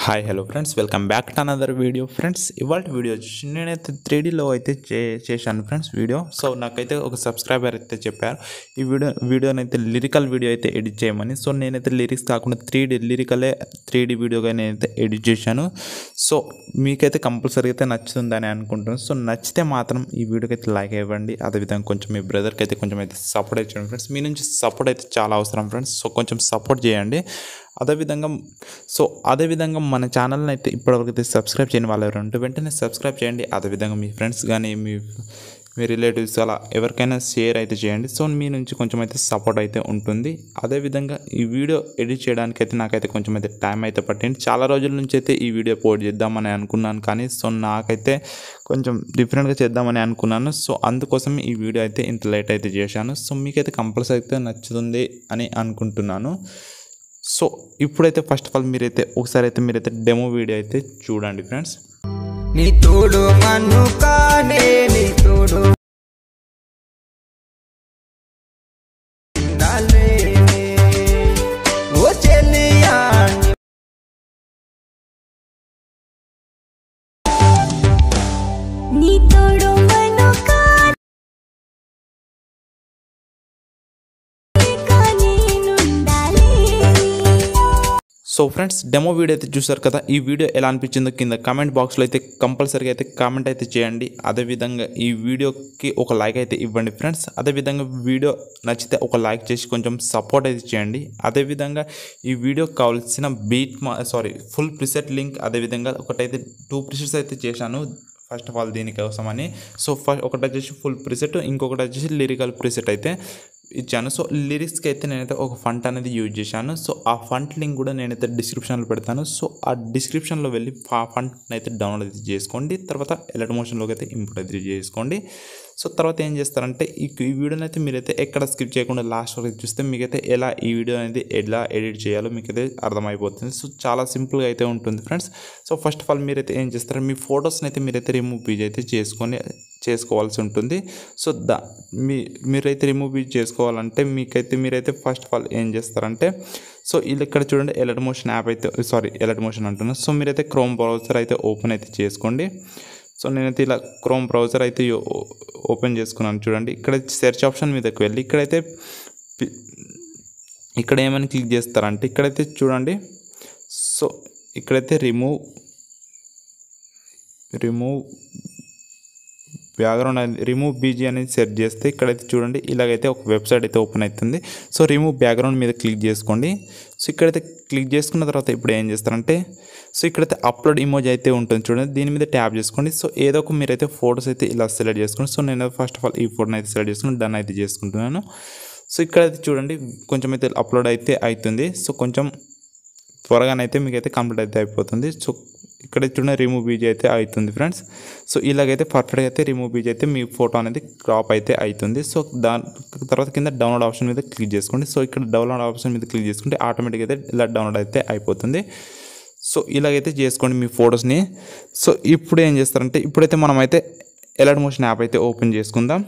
Hi hello friends welcome back to another video friends ఇవాళ video వచ్చి నేనైతే three డీలో అయితే చే చేశాను ఫ్రెండ్స్ వీడియో సో నాకైతే ఒక సబ్స్క్రైబర్ అయితే చెప్పారు ఈ వీడియో వీడియోని అయితే లిరికల్ వీడియో అయితే ఎడిట్ చేయమని సో నేనైతే లిరిక్స్ కాకుండా త్రీ డీ లిరికలే త్రీ డీ వీడియోగా నేనైతే ఎడిట్ చేశాను సో మీకైతే కంపల్సరీ అయితే నచ్చుతుందని అనుకుంటున్నాను సో నచ్చితే మాత్రం ఈ వీడియోకి అయితే లైక్ ఇవ్వండి అదేవిధంగా కొంచెం మీ బ్రదర్కి అయితే కొంచెం అయితే సపోర్ట్ అయితే చేయండి ఫ్రెండ్స్ మీ నుంచి సపోర్ట్ అయితే చాలా అవసరం ఫ్రెండ్స్ సో కొంచెం సపోర్ట్ చేయండి అదేవిధంగా సో అదేవిధంగా మన ఛానల్ని అయితే ఇప్పటివరకు అయితే సబ్స్క్రైబ్ చేయని వాళ్ళు ఎవరు ఉంటే వెంటనే సబ్స్క్రైబ్ చేయండి అదేవిధంగా మీ ఫ్రెండ్స్ కానీ మీ మీ రిలేటివ్స్ అలా ఎవరికైనా షేర్ అయితే చేయండి సో మీ నుంచి కొంచెం అయితే సపోర్ట్ అయితే ఉంటుంది అదేవిధంగా ఈ వీడియో ఎడిట్ చేయడానికి అయితే నాకైతే కొంచెం అయితే టైం అయితే పట్టింది చాలా రోజుల నుంచి అయితే ఈ వీడియో పోస్ట్ చేద్దామని అనుకున్నాను కానీ సో నాకైతే కొంచెం డిఫరెంట్గా చేద్దామని అనుకున్నాను సో అందుకోసం ఈ వీడియో అయితే ఇంత లేట్ అయితే చేశాను సో మీకైతే కంపల్సరీ అయితే నచ్చుతుంది అని అనుకుంటున్నాను సో ఇప్పుడైతే ఫస్ట్ ఆఫ్ ఆల్ మీరైతే ఒకసారి అయితే మీరైతే డెమో వీడియో అయితే చూడండి ఫ్రెండ్స్ నీ తోడు మన్ను కానే నీ తోడు ఉండాలే. ఓ చెల్లియా నీ తోడు మనుకా నేనుండాలి సో ఫ్రెండ్స్ డెమో వీడియో అయితే చూసారు కదా ఈ వీడియో ఎలా అనిపించిందో కింద కామెంట్ బాక్స్లో అయితే కంపల్సరీగా అయితే కామెంట్ అయితే చేయండి అదేవిధంగా ఈ వీడియోకి ఒక లైక్ అయితే ఇవ్వండి ఫ్రెండ్స్ అదేవిధంగా వీడియో నచ్చితే ఒక లైక్ చేసి కొంచెం సపోర్ట్ అయితే చేయండి అదేవిధంగా ఈ వీడియోకి కావాల్సిన బీట్ మా సారీ ఫుల్ ప్రిసెట్ లింక్ అదేవిధంగా ఒకటైతే టూ ప్రిసెట్స్ అయితే చేశాను ఫస్ట్ ఆఫ్ ఆల్ దీనికోసం అని సో ఫస్ట్ ఒకటి వచ్చేసి ఫుల్ ప్రిసెట్ ఇంకొకటి వచ్చేసి లిరికల్ ప్రిసెట్ అయితే ఇచ్చాను సో లిరిక్స్కి అయితే నేనైతే ఒక ఫంట్ అనేది యూజ్ చేశాను సో ఆ ఫంట్ లింక్ కూడా నేనైతే డిస్క్రిప్షన్లో పెడతాను సో ఆ డిస్క్రిప్షన్లో వెళ్ళి ఆ ఫంట్ అయితే డౌన్లోడ్ అయితే చేసుకోండి తర్వాత ఎలర్ట్ మోషన్లోకి అయితే ఇంపోర్ట్ అయితే చేసుకోండి సో తర్వాత ఏం చేస్తారంటే ఈ ఈ వీడియోని అయితే మీరైతే ఎక్కడ స్కిప్ చేయకుండా లాస్ట్ వరకు చూస్తే మీకైతే ఎలా ఈ వీడియో అనేది ఎలా ఎడిట్ చేయాలో మీకైతే అర్థమైపోతుంది సో చాలా సింపుల్గా అయితే ఉంటుంది friends so first of all మీరైతే ఏం చేస్తారు మీ ఫొటోస్ని అయితే మీరైతే రిమూవ్ పీజ్ అయితే చేసుకొని చేసుకోవాల్సి ఉంటుంది సో దా మీ మీరైతే రిమూవ్ పీజ్ చేసుకోవాలంటే మీకైతే మీరైతే ఫస్ట్ ఆఫ్ ఆల్ ఏం చేస్తారంటే సో వీళ్ళు ఇక్కడ చూడండి ఎలర్ట్ మోషన్ యాప్ అయితే సారీ ఎలర్ట్ మోషన్ అంటున్నాను సో మీరైతే క్రోమ్ బ్రౌజర్ అయితే ఓపెన్ అయితే చేసుకోండి సో నేనైతే ఇలా క్రోమ్ బ్రౌజర్ అయితే ఓ- ఓపెన్ చేసుకున్నాను చూడండి ఇక్కడ సెర్చ్ ఆప్షన్ మీదకి వెళ్ళి ఇక్కడైతే పి- ఇక్కడ ఏమని క్లిక్ చేస్తారంటే ఇక్కడైతే చూడండి సో ఇక్కడైతే రిమూవ్ రిమూవ్ బ్యాక్గ్రౌండ్ అనేది రిమూవ్ బీజీ అనేది సెర్చ్ చేస్తే ఇక్కడైతే చూడండి ఇలాగైతే ఒక వెబ్సైట్ అయితే ఓపెన్ అవుతుంది సో రిమూవ్ బ్యాక్గ్రౌండ్ మీద క్లిక్ చేసుకోండి సో ఇక్కడైతే క్లిక్ చేసుకున్న తర్వాత ఇప్పుడు ఏం చేస్తారంటే సో ఇక్కడైతే అప్లోడ్ ఇమోజ్ అయితే ఉంటుంది చూడండి దీని మీద ట్యాప్ చేసుకోండి సో ఏదో ఒక మీరైతే ఫొటోస్ అయితే ఇలా సెలెక్ట్ చేసుకోండి సో నేను ఫస్ట్ ఆఫ్ ఆల్ ఈ ఫోటోని అయితే సెలెక్ట్ చేసుకుని డన్ అయితే చేసుకుంటున్నాను సో ఇక్కడైతే చూడండి కొంచెం అయితే అప్లోడ్ అయితే అవుతుంది సో కొంచెం త్వరగానైతే మీకు అయితే కంప్లీట్ అయితే అయిపోతుంది సో ఇక్కడ చూడండి రిమూవ్ బీజ్ అయితే అవుతుంది ఫ్రెండ్స్ సో ఇలాగైతే పర్ఫెక్ట్గా అయితే రిమూవ్ బీజ్ అయితే మీ ఫోటో అనేది క్రాప్ అయితే అవుతుంది సో దాని తర్వాత కింద డౌన్లోడ్ ఆప్షన్ మీద క్లిక్ చేసుకోండి సో ఇక్కడ డౌన్లోడ్ ఆప్షన్ మీద క్లిక్ చేసుకుంటే ఆటోమేటిక్గా అయితే ఇలా డౌన్లోడ్ అయితే అయిపోతుంది సో ఇలాగైతే చేసుకోండి మీ ఫొటోస్ని సో ఇప్పుడు ఏం చేస్తారంటే ఇప్పుడైతే మనం అయితే ఎలర్ట్ మోషన్ యాప్ అయితే ఓపెన్ చేసుకుందాం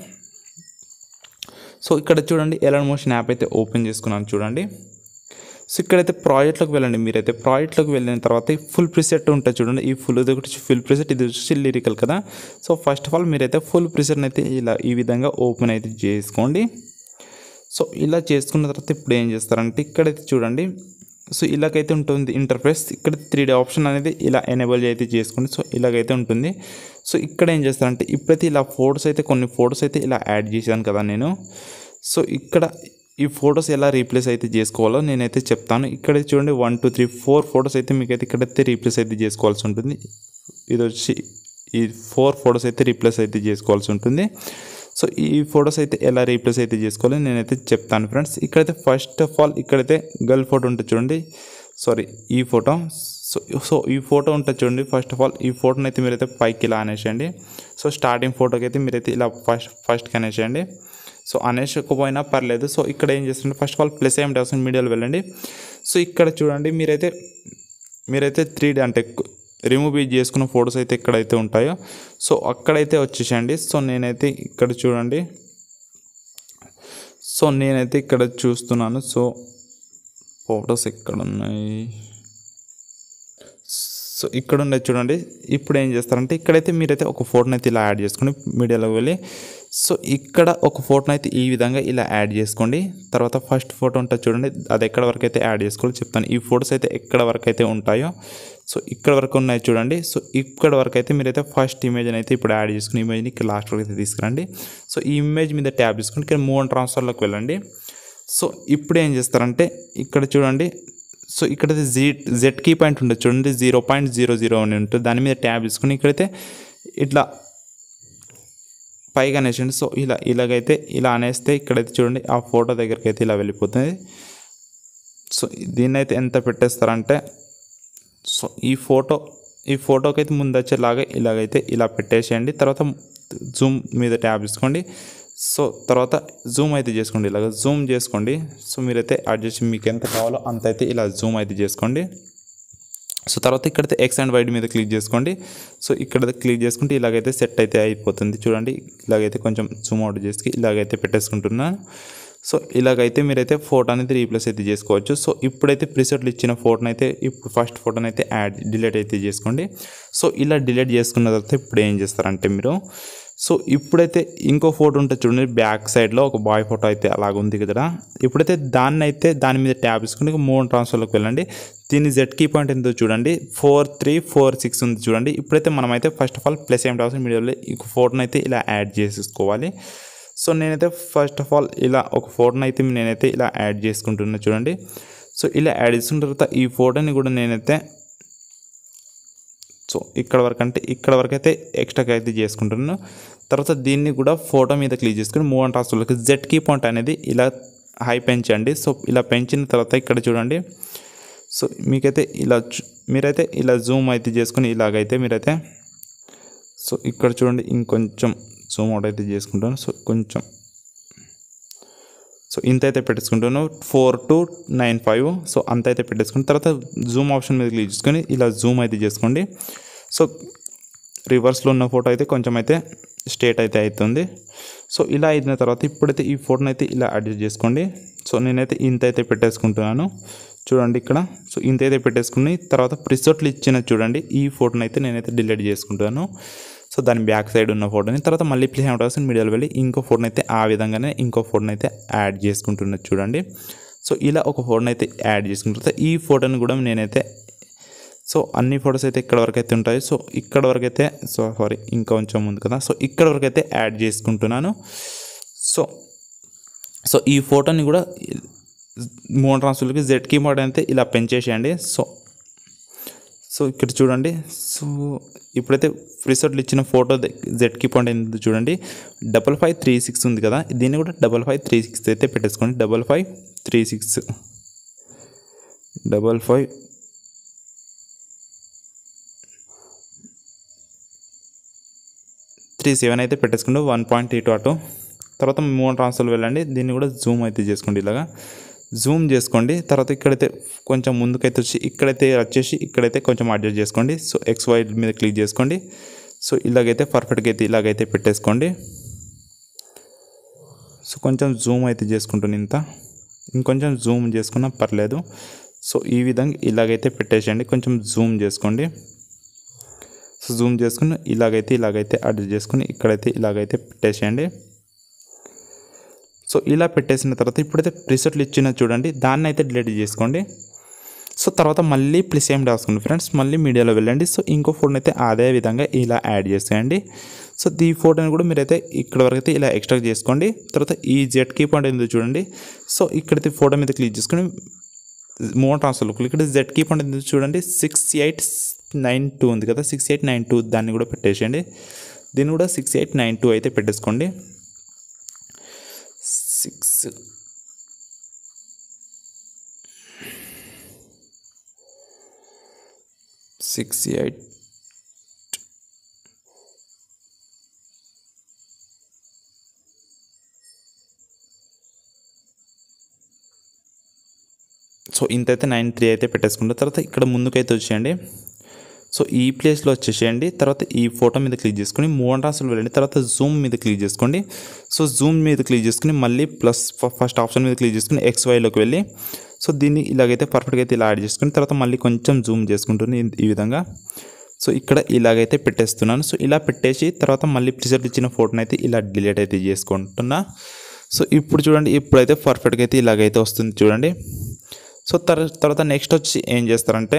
సో ఇక్కడ చూడండి ఎలర్ట్ మోషన్ యాప్ అయితే ఓపెన్ చేసుకున్నాను చూడండి సో ఇక్కడైతే ప్రాజెక్ట్లోకి వెళ్ళండి మీరైతే ప్రాజెక్ట్లోకి వెళ్ళిన తర్వాత ఫుల్ ప్రిసెట్ ఉంటుంది చూడండి ఈ ఫుల్ ఇది ఒకటి ఫుల్ ప్రిసెట్ ఇది వచ్చి లిరికల్ కదా సో ఫస్ట్ ఆఫ్ ఆల్ మీరైతే ఫుల్ ప్రిసెట్ని అయితే ఇలా ఈ విధంగా ఓపెన్ అయితే చేసుకోండి సో ఇలా చేసుకున్న తర్వాత ఇప్పుడు ఏం చేస్తారంటే ఇక్కడైతే చూడండి సో ఇలాగైతే ఉంటుంది ఇంటర్ఫేస్ ఇక్కడ త్రీ డీ ఆప్షన్ అనేది ఇలా ఎనేబుల్ అయితే చేసుకోండి సో ఇలాగైతే ఉంటుంది సో ఇక్కడ ఏం చేస్తారంటే ఇప్పుడైతే ఇలా ఫొటోస్ అయితే కొన్ని ఫొటోస్ అయితే ఇలా యాడ్ చేశాను కదా నేను సో ఇక్కడ ఈ ఫొటోస్ ఎలా రీప్లేస్ అయితే చేసుకోవాలో నేనైతే చెప్తాను ఇక్కడ చూడండి one two three four photos అయితే మీకైతే ఇక్కడైతే రీప్లేస్ అయితే చేసుకోవాల్సి ఉంటుంది ఇది వచ్చి ఈ ఫోర్ ఫొటోస్ అయితే రీప్లేస్ అయితే చేసుకోవాల్సి ఉంటుంది సో ఈ ఫొటోస్ అయితే ఎలా రీప్లేస్ అయితే చేసుకోవాలో నేనైతే చెప్తాను ఫ్రెండ్స్ ఇక్కడైతే ఫస్ట్ ఆఫ్ ఆల్ ఇక్కడైతే గర్ల్ ఫోటో ఉంటుంది చూడండి సారీ ఈ ఫోటో సో సో ఈ ఫోటో ఉంటుంది చూడండి ఫస్ట్ ఆఫ్ ఆల్ ఈ ఫోటోని అయితే మీరైతే పైకి ఇలా అనేసేయండి సో స్టార్టింగ్ ఫోటోకి అయితే మీరైతే ఇలా ఫస్ట్ ఫస్ట్కి అనేసేయండి సో అనేసకపోయినా పర్లేదు సో ఇక్కడ ఏం చేస్తుంటే ఫస్ట్ ఆఫ్ ఆల్ ప్లస్ ఏం అవసరం మీడియాలో వెళ్ళండి సో ఇక్కడ చూడండి మీరైతే మీరైతే త్రీ డి అంటే రిమూవ్ చేసుకున్న ఫొటోస్ అయితే ఎక్కడైతే ఉంటాయో సో అక్కడైతే వచ్చేసండి సో నేనైతే ఇక్కడ చూడండి సో నేనైతే ఇక్కడ చూస్తున్నాను సో ఫొటోస్ ఎక్కడ ఉన్నాయి సో ఇక్కడ ఉండేది చూడండి ఇప్పుడు ఏం చేస్తారంటే ఇక్కడైతే మీరైతే ఒక ఫోటోని అయితే ఇలా యాడ్ చేసుకొని మీడియాలోకి వెళ్ళి సో ఇక్కడ ఒక ఫోటోని అయితే ఈ విధంగా ఇలా యాడ్ చేసుకోండి తర్వాత ఫస్ట్ ఫోటో ఉంటుంది చూడండి అది ఎక్కడ వరకు అయితే యాడ్ చేసుకోవాలో చెప్తాను ఈ ఫొటోస్ అయితే ఎక్కడ వరకు అయితే ఉంటాయో సో ఇక్కడ వరకు ఉన్నాయి చూడండి సో ఇక్కడ వరకు అయితే మీరైతే ఫస్ట్ ఇమేజ్ని అయితే ఇప్పుడు యాడ్ చేసుకుని ఇమేజ్ని ఇక్కడ లాస్ట్ వరకు అయితే తీసుకురండి సో ఈ ఇమేజ్ మీద ట్యాప్ చేసుకుని ఇక్కడ మూవ్ ట్రాన్స్ఫర్లోకి వెళ్ళండి సో ఇప్పుడు ఏం చేస్తారంటే ఇక్కడ చూడండి సో ఇక్కడైతే జీ జెడ్ కీ పాయింట్ ఉంటుంది చూడండి జీరో పాయింట్ జీరో జీరో అని ఉంటుంది దాని మీద ట్యాబ్ తీసుకుని ఇక్కడైతే ఇట్లా పైగా అనేసండి సో ఇలా ఇలాగైతే ఇలా అనేస్తే ఇక్కడైతే చూడండి ఆ ఫోటో దగ్గరికి అయితే ఇలా వెళ్ళిపోతుంది సో దీన్ని అయితే ఎంత పెట్టేస్తారంటే సో ఈ ఫోటో ఈ ఫోటోకి అయితే ముందు వచ్చేలాగా ఇలాగైతే ఇలా పెట్టేసేయండి తర్వాత జూమ్ మీద ట్యాబ్ తీసుకోండి సో తర్వాత జూమ్ అయితే చేసుకోండి ఇలాగ జూమ్ చేసుకోండి సో మీరైతే అడ్జస్ట్ మీకు ఎంత కావాలో అంత అయితే ఇలా జూమ్ అయితే చేసుకోండి సో తర్వాత ఇక్కడైతే ఎక్స్ అండ్ వైడ్ మీద క్లిక్ చేసుకోండి సో ఇక్కడ క్లిక్ చేసుకుంటే ఇలాగైతే సెట్ అయితే అయిపోతుంది చూడండి ఇలాగైతే కొంచెం జూమ్ అవుట్ చేసి ఇలాగైతే పెట్టేసుకుంటున్నాను సో ఇలాగైతే మీరైతే ఫోటో అనేది రీప్లేస్ అయితే చేసుకోవచ్చు సో ఇప్పుడైతే ప్రిసెట్లు ఇచ్చిన ఫోటోని అయితే ఇప్పుడు ఫస్ట్ ఫోటోని అయితే యాడ్ డిలీట్ అయితే చేసుకోండి సో ఇలా డిలీట్ చేసుకున్న తర్వాత ఇప్పుడు ఏం చేస్తారంటే మీరు సో ఇప్పుడైతే ఇంకో ఫోటో ఉంటుంది చూడండి బ్యాక్ సైడ్లో ఒక బాయ్ ఫోటో అయితే అలాగ ఉంది కదా ఇప్పుడైతే దాన్ని అయితే దాని మీద ట్యాప్ తీసుకుని మూడు ట్రాన్స్ఫర్లోకి వెళ్ళండి దీని జెడ్ కీ పాయింట్ ఎంతో చూడండి ఫోర్ త్రీ ఫోర్ సిక్స్ ఉంది చూడండి ఇప్పుడైతే మనమైతే ఫస్ట్ ఆఫ్ ఆల్ ప్లస్ ఏం అవసరం మీడియాలో ఈ ఫోటోని అయితే ఇలా యాడ్ చేసేసుకోవాలి సో నేనైతే ఫస్ట్ ఆఫ్ ఆల్ ఇలా ఒక ఫోటోని అయితే నేనైతే ఇలా యాడ్ చేసుకుంటున్నా చూడండి సో ఇలా యాడ్ చేసుకున్న తర్వాత ఈ ఫోటోని కూడా నేనైతే సో ఇక్కడ వరకు అంటే ఇక్కడ వరకు అయితే ఎక్స్ట్రాగా అయితే చేసుకుంటున్నాను తర్వాత దీన్ని కూడా ఫోటో మీద క్లిక్ చేసుకుని మూవ్ అండ్ ట్రాన్స్ఫర్లోకి జెడ్ కీ పాయింట్ అనేది ఇలా హై పెంచండి సో ఇలా పెంచిన తర్వాత ఇక్కడ చూడండి సో మీకైతే ఇలా చూ- మీరైతే ఇలా జూమ్ అయితే చేసుకుని ఇలాగైతే మీరైతే సో ఇక్కడ చూడండి ఇంకొంచెం జూమ్ అవుట్ అయితే చేసుకుంటాను సో కొంచెం సో ఇంత అయితే పెట్టేసుకుంటాను four two nine five so అంత అయితే పెట్టేసుకుని తర్వాత జూమ్ ఆప్షన్ మీద క్లిక్ చేసుకొని ఇలా జూమ్ అయితే చేసుకోండి సో రివర్స్లో ఉన్న ఫోటో అయితే కొంచెం అయితే స్టేట్ అయితే అవుతుంది సో ఇలా అయిన తర్వాత ఇప్పుడైతే ఈ ఫోటోని అయితే ఇలా అడ్జస్ట్ చేసుకోండి సో నేనైతే ఇంత అయితే పెట్టేసుకుంటున్నాను చూడండి ఇక్కడ సో ఇంత అయితే పెట్టేసుకుని తర్వాత ప్రిసోట్లు ఇచ్చిన చూడండి ఈ ఫోటోని అయితే నేనైతే డిలీట్ చేసుకుంటాను సో దాని బ్యాక్ సైడ్ ఉన్న ఫోటోని తర్వాత మళ్ళీ ప్లే అవుట్ మీడియాలో వెళ్ళి ఇంకో ఫోటోని అయితే ఆ విధంగానే ఇంకో ఫోటోని అయితే యాడ్ చేసుకుంటున్నది చూడండి సో ఇలా ఒక ఫోటోని అయితే యాడ్ చేసుకున్న తర్వాత ఈ ఫోటోని కూడా నేనైతే సో అన్ని ఫొటోస్ అయితే ఇక్కడ వరకు అయితే ఉంటాయి సో ఇక్కడ వరకు అయితే సో సారీ ఇంకా కొంచెం ఉంది కదా సో ఇక్కడ వరకు అయితే యాడ్ చేసుకుంటున్నాను సో సో ఈ ఫోటోని కూడా మోన్ ట్రాన్స్ఫర్కి జెడ్ కీబోర్డ్ అయితే ఇలా పెంచేసేయండి సో సో ఇక్కడ చూడండి సో ఇప్పుడైతే ప్రిసెట్లు ఇచ్చిన ఫోటో జెడ్ కీ పాయింట్ ఎంత చూడండి డబల్ ఫైవ్ త్రీ సిక్స్ ఉంది కదా దీన్ని కూడా డబల్ ఫైవ్ త్రీ సిక్స్ అయితే పెట్టేసుకోండి double five three six double five three seven అయితే పెట్టేసుకోండి వన్ పాయింట్ ఎయిట్ అటు తర్వాత మూడు ట్రాన్స్ఫర్ వెళ్ళండి దీన్ని కూడా జూమ్ అయితే చేసుకోండి ఇలాగా జూమ్ చేసుకోండి తర్వాత ఇక్కడైతే కొంచెం ముందుకైతే వచ్చి ఇక్కడైతే వచ్చేసి ఇక్కడైతే కొంచెం అడ్జస్ట్ చేసుకోండి సో ఎక్స్ వై మీద క్లిక్ చేసుకోండి సో ఇలాగైతే పర్ఫెక్ట్గా అయితే ఇలాగైతే పెట్టేసుకోండి సో కొంచెం జూమ్ అయితే చేసుకుంటాను ఇంత ఇంకొంచెం జూమ్ చేసుకున్నా పర్లేదు సో ఈ విధంగా ఇలాగైతే పెట్టేసేయండి కొంచెం జూమ్ చేసుకోండి సో జూమ్ చేసుకుని ఇలాగైతే ఇలాగైతే అడ్జస్ట్ చేసుకుని ఇక్కడైతే ఇలాగైతే పెట్టేసేయండి సో ఇలా పెట్టేసిన తర్వాత ఇప్పుడైతే ప్రిసెట్లు ఇచ్చిన చూడండి దాన్ని అయితే డిలీట్ చేసుకోండి సో తర్వాత మళ్ళీ ప్లస్ ఏం రాసుకోండి ఫ్రెండ్స్ మళ్ళీ మీడియాలో వెళ్ళండి సో ఇంకో ఫోటోని అయితే అదే విధంగా ఇలా యాడ్ చేసేయండి సో ఈ ఫోటోని కూడా మీరైతే ఇక్కడ వరకు అయితే ఇలా ఎక్స్ట్రాక్ట్ చేసుకోండి తర్వాత ఈ జెడ్ కీ పాయింట్ ఏందో చూడండి సో ఇక్కడైతే ఫోటో మీద క్లిక్ చేసుకొని మోర్ ట్రాన్స్ఫర్ ఇక్కడ జెడ్ కీ పాయింట్ ఏందో చూడండి సిక్స్ ఎయిట్ నైన్ టూ ఉంది కదా సిక్స్ ఎయిట్ నైన్ టూ దాన్ని కూడా పెట్టేసేయండి దీన్ని కూడా సిక్స్ ఎయిట్ నైన్ టూ అయితే పెట్టేసుకోండి సిక్స్ సిక్స్ ఎయిట్ సో ఇంతైతే నైన్ త్రీ అయితే పెట్టేసుకుంటాం తర్వాత ఇక్కడ ముందుకైతే వచ్చేయండి సో ఈ ప్లేస్లో వచ్చేసేయండి తర్వాత ఈ ఫోటో మీద క్లిక్ చేసుకొని మూడు రాసులు వెళ్ళండి తర్వాత జూమ్ మీద క్లిక్ చేసుకోండి సో జూమ్ మీద క్లిక్ చేసుకుని మళ్ళీ ప్లస్ ఫస్ట్ ఆప్షన్ మీద క్లిక్ చేసుకుని ఎక్స్ వైలోకి వెళ్ళి సో దీన్ని ఇలాగైతే పర్ఫెక్ట్గా అయితే ఇలా యాడ్ చేసుకుని తర్వాత మళ్ళీ కొంచెం జూమ్ చేసుకుంటుంది ఈ- ఈ విధంగా సో ఇక్కడ ఇలాగైతే పెట్టేస్తున్నాను సో ఇలా పెట్టేసి తర్వాత మళ్ళీ ప్రిసెట్ ఇచ్చిన ఫోటోని అయితే ఇలా డిలీట్ అయితే చేసుకుంటున్నా సో ఇప్పుడు చూడండి ఇప్పుడైతే పర్ఫెక్ట్గా అయితే ఇలాగైతే వస్తుంది చూడండి సో తర్ తర్వాత నెక్స్ట్ వచ్చి ఏం చేస్తారంటే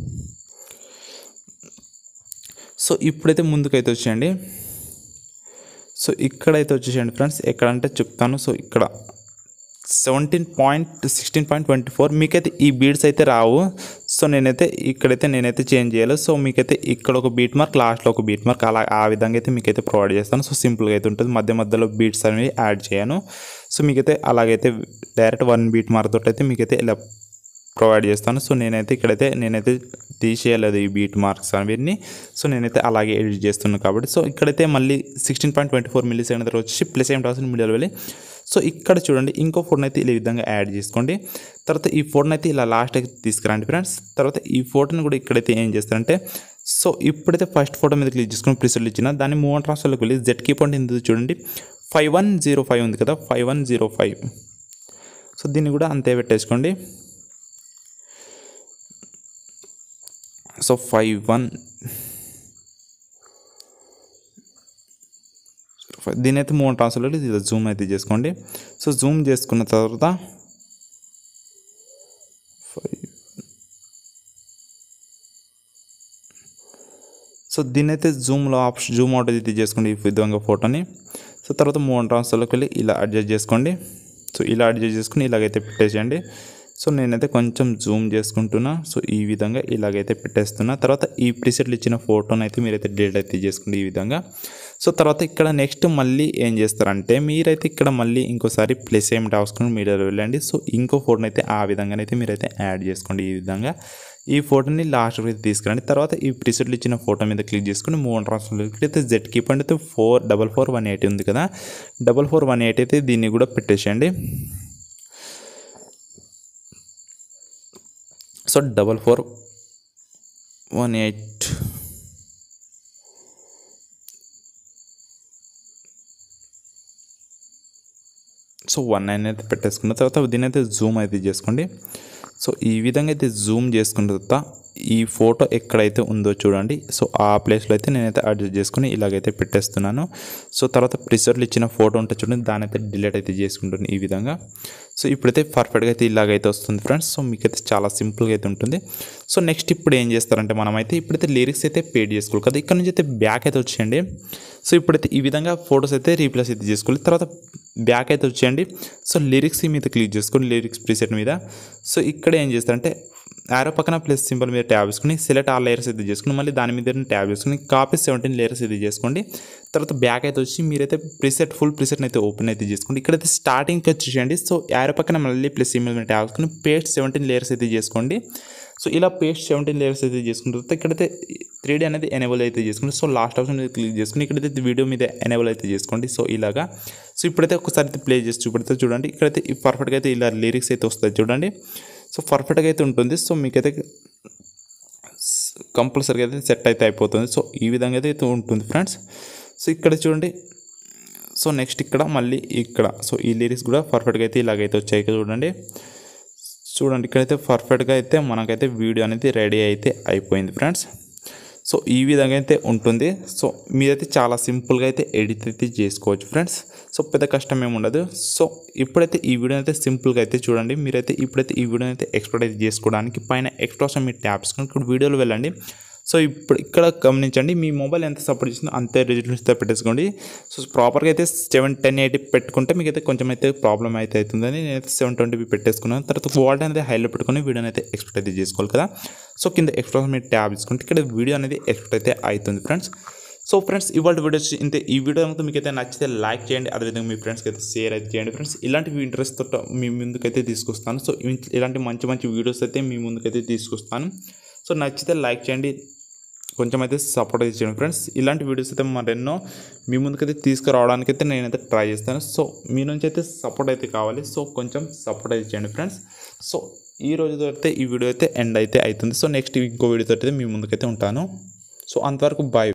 సో ఇప్పుడైతే ముందుకైతే వచ్చేయండి సో ఇక్కడైతే వచ్చేసేయండి ఫ్రెండ్స్ ఎక్కడంటే చెప్తాను సో ఇక్కడ seventeen point sixteen point twenty four మీకైతే ఈ బీడ్స్ అయితే రావు సో నేనైతే ఇక్కడైతే నేనైతే చేంజ్ చేయాలి సో మీకైతే ఇక్కడ ఒక బీట్ మార్క్ లాస్ట్లో ఒక బీట్ మార్క్ అలా ఆ విధంగా అయితే మీకైతే ప్రొవైడ్ చేస్తాను సో సింపుల్గా అయితే ఉంటుంది మధ్య మధ్యలో బీట్స్ అనేవి యాడ్ చేయను సో మీకైతే అలాగైతే డైరెక్ట్ వన్ బీట్ మార్క్ తోటి అయితే మీకైతే ఇలా ప్రొవైడ్ చేస్తాను సో నేనైతే ఇక్కడైతే నేనైతే తీసేయలేదు ఈ బీట్ మార్క్స్ వీటిని సో నేనైతే అలాగే ఎడిట్ చేస్తున్నాను కాబట్టి సో ఇక్కడైతే మళ్ళీ sixteen point twenty four millisecond తర్వాత వచ్చి ప్లస్ ఏం థౌసండ్ మీడియాలో వెళ్ళి సో ఇక్కడ చూడండి ఇంకో ఫోటోని అయితే ఈ విధంగా యాడ్ చేసుకోండి తర్వాత ఈ ఫోటోని అయితే ఇలా లాస్ట్ అయితే తీసుకురండి ఫ్రెండ్స్ తర్వాత ఈ ఫోటోని కూడా ఇక్కడైతే ఏం చేస్తారంటే సో ఇప్పుడైతే ఫస్ట్ ఫోటో మీద క్లిక్ చేసుకుని ప్రిసెల్ ఇచ్చిన దాన్ని మూవ్ ట్రాన్స్ఫర్లోకి వెళ్ళి జెడ్ కీ పాయింట్ ఎందుకు చూడండి ఫైవ్ వన్ జీరో ఫైవ్ ఉంది కదా five one zero five so దీన్ని కూడా అంతే పెట్టేసుకోండి సో ఫైవ్ వన్ దీని అయితే మూడు ట్రాన్స్ఫర్లో ఇది జూమ్ అయితే చేసుకోండి సో జూమ్ చేసుకున్న తర్వాత ఫైవ్ సో దీని అయితే జూమ్లో ఆప్షన్ జూమ్ అవుట్ అయితే చేసుకోండి ఈ విధంగా ఫోటోని సో తర్వాత మూడు ట్రాన్స్ఫర్లోకి వెళ్ళి ఇలా అడ్జస్ట్ చేసుకోండి సో ఇలా అడ్జస్ట్ చేసుకుని ఇలాగైతే పెట్టేసేయండి సో నేనైతే కొంచెం జూమ్ చేసుకుంటున్నా సో ఈ విధంగా ఇలాగైతే పెట్టేస్తున్నా తర్వాత ఈ ప్రిసెట్లు ఇచ్చిన ఫోటోని అయితే మీరైతే డిలీట్ అయితే చేసుకోండి ఈ విధంగా సో తర్వాత ఇక్కడ నెక్స్ట్ మళ్ళీ ఏం చేస్తారంటే మీరైతే ఇక్కడ మళ్ళీ ఇంకోసారి ప్లస్ ఏమిటి అవసరం మీరు వెళ్ళండి సో ఇంకో ఫోటోని అయితే ఆ విధంగానైతే మీరైతే యాడ్ చేసుకోండి ఈ విధంగా ఈ ఫోటోని లాస్ట్ అయితే తీసుకురండి తర్వాత ఈ ప్రిసెట్లు ఇచ్చిన ఫోటో మీద క్లిక్ చేసుకుని మూడు ట్రాన్స్ఫర్ అయితే జెడ్ కీప్ అయితే four double four one eighty ఉంది కదా డబల్ ఫోర్ వన్ ఎయిట్ అయితే దీన్ని కూడా పెట్టేసేయండి so double four one eight so one nine అయితే పెట్టేసుకున్న తర్వాత దీని అయితే జూమ్ అయితే చేసుకోండి సో ఈ విధంగా అయితే జూమ్ చేసుకున్న తర్వాత ఈ ఫోటో ఎక్కడైతే ఉందో చూడండి సో ఆ ప్లేస్లో అయితే నేనైతే అడ్జస్ట్ చేసుకుని ఇలాగైతే పెట్టేస్తున్నాను సో తర్వాత ప్రిసర్లు ఇచ్చిన ఫోటో ఉంటే చూడండి దాని అయితే డిలీట్ అయితే చేసుకుంటాను ఈ విధంగా సో ఇప్పుడైతే పర్ఫెక్ట్గా అయితే ఇలాగైతే వస్తుంది ఫ్రెండ్స్ సో మీకైతే చాలా సింపుల్గా అయితే ఉంటుంది సో నెక్స్ట్ ఇప్పుడు ఏం చేస్తారంటే మనమైతే ఇప్పుడైతే లిరిక్స్ అయితే పేడ్ చేసుకోవాలి కదా ఇక్కడ నుంచి అయితే బ్యాక్ అయితే వచ్చేయండి సో ఇప్పుడైతే ఈ విధంగా ఫొటోస్ అయితే రీప్లేస్ అయితే చేసుకోవాలి తర్వాత బ్యాక్ అయితే వచ్చేయండి సో లిరిక్స్ మీద క్లిక్ చేసుకొని లిరిక్స్ ప్రీసెట్ మీద సో ఇక్కడ ఏం చేస్తారంటే ఆరో పక్కన ప్లస్ సింబల్ మీద ట్యాబ్ చేసుకుని సెలెక్ట్ ఆల్ లేయర్స్ అయితే చేసుకుని మళ్ళీ దాని మీద ట్యాబ్ చేసుకుని కాపీ సెవెంటీన్ లేయర్స్ అయితే చేసుకోండి తర్వాత బ్యాక్ అయితే వచ్చి మీరైతే ప్రిసెట్ ఫుల్ ప్రిసెట్ అయితే ఓపెన్ అయితే చేసుకోండి ఇక్కడైతే స్టార్టింగ్కి వచ్చేసేయండి సో యారో పక్కన మళ్ళీ ప్లస్ సింబల్ మీద ట్యాబ్ చేసుకుని పేస్ట్ సెవెంటీన్ లేయర్స్ అయితే చేసుకోండి సో ఇలా పేస్ట్ సెవెంటీన్ లేయర్స్ అయితే చేసుకున్న తర్వాత ఇక్కడైతే త్రీ డీ అనేది ఎనేబుల్ అయితే చేసుకోండి సో లాస్ట్ ఆప్షన్ మీద క్లిక్ చేసుకుని ఇక్కడైతే వీడియో మీద ఎనేబుల్ అయితే చేసుకోండి సో ఇలాగా సో ఇప్పుడైతే ఒకసారి అయితే ప్లే చేసి చూపెడితే చూడండి ఇక్కడైతే పర్ఫెక్ట్గా అయితే ఇలా లిరిక్స్ అయితే వస్తాయి చూడండి సో పర్ఫెక్ట్గా అయితే ఉంటుంది సో మీకైతే కంపల్సరీగా అయితే సెట్ అయితే అయిపోతుంది సో ఈ విధంగా అయితే ఉంటుంది ఫ్రెండ్స్ సో ఇక్కడ చూడండి సో నెక్స్ట్ ఇక్కడ మళ్ళీ ఇక్కడ సో ఈ లిరిక్స్ కూడా పర్ఫెక్ట్గా అయితే ఇలాగైతే వచ్చాయి చూడండి చూడండి ఇక్కడైతే పర్ఫెక్ట్గా అయితే మనకైతే వీడియో అనేది రెడీ అయితే అయిపోయింది ఫ్రెండ్స్ సో ఈ విధంగా అయితే ఉంటుంది సో మీరైతే చాలా సింపుల్గా అయితే ఎడిట్ అయితే చేసుకోవచ్చు ఫ్రెండ్స్ సో పెద్ద కష్టం ఏమి ఉండదు సో ఇప్పుడైతే ఈ వీడియో అయితే సింపుల్గా అయితే చూడండి మీరైతే ఇప్పుడైతే ఈ వీడియో అయితే ఎక్స్పోర్ట్ అయితే చేసుకోవడానికి పైన ఎక్స్ట్రా మీ ట్యాబ్స్ ఇప్పుడు వీడియోలో వెళ్ళండి సో ఇప్పుడు ఇక్కడ గమనించండి మీ మొబైల్ ఎంత సపోర్ట్ చేస్తుందో అంతే రిజల్యూషన్తో పెట్టేసుకోండి సో ప్రాపర్గా అయితే సెవెన్ టెన్ ఎయిటీ పెట్టుకుంటే మీకు అయితే కొంచెం అయితే ప్రాబ్లం అయితే అవుతుందని నేనైతే సెవెన్ ట్వంటీ పెట్టేసుకున్నాను తర్వాత వాల్ట్ అనేది హైలో పెట్టుకుని వీడియోని అయితే ఎక్స్పోర్ట్ అయితే చేసుకోవాలి కదా సో కింద ఎక్స్ట్రా మీ ట్యాబ్ తీసుకుంటే ఇక్కడ వీడియో అనేది ఎక్స్పోర్ట్ అయితే అవుతుంది ఫ్రెండ్స్ సో ఫ్రెండ్స్ ఇవాళ వీడియో వచ్చి ఇంతే ఈ వీడియో కనుక మీకు అయితే నచ్చితే లైక్ చేయండి అదేవిధంగా మీ ఫ్రెండ్స్కి అయితే షేర్ అయితే చేయండి ఫ్రెండ్స్ ఇలాంటి ఇంట్రెస్ట్ తోట మీ ముందుకైతే తీసుకొస్తాను సో ఇన్- ఇలాంటి మంచి మంచి వీడియోస్ అయితే మీ ముందుకైతే తీసుకొస్తాను సో నచ్చితే లైక్ చేయండి కొంచెం అయితే సపోర్ట్ అయితే చేయండి ఫ్రెండ్స్ ఇలాంటి వీడియోస్ అయితే మరెన్నో మీ ముందుకైతే తీసుకురావడానికి అయితే నేనైతే ట్రై చేస్తాను సో మీ నుంచి అయితే సపోర్ట్ అయితే కావాలి సో కొంచెం సపోర్ట్ అయితే చేయండి ఫ్రెండ్స్ సో ఈ రోజుతో అయితే ఈ వీడియో అయితే ఎండ్ అయితే అవుతుంది సో నెక్స్ట్ ఇంకో వీడియోతో అయితే మీ ముందుకైతే ఉంటాను సో అంతవరకు బాయ్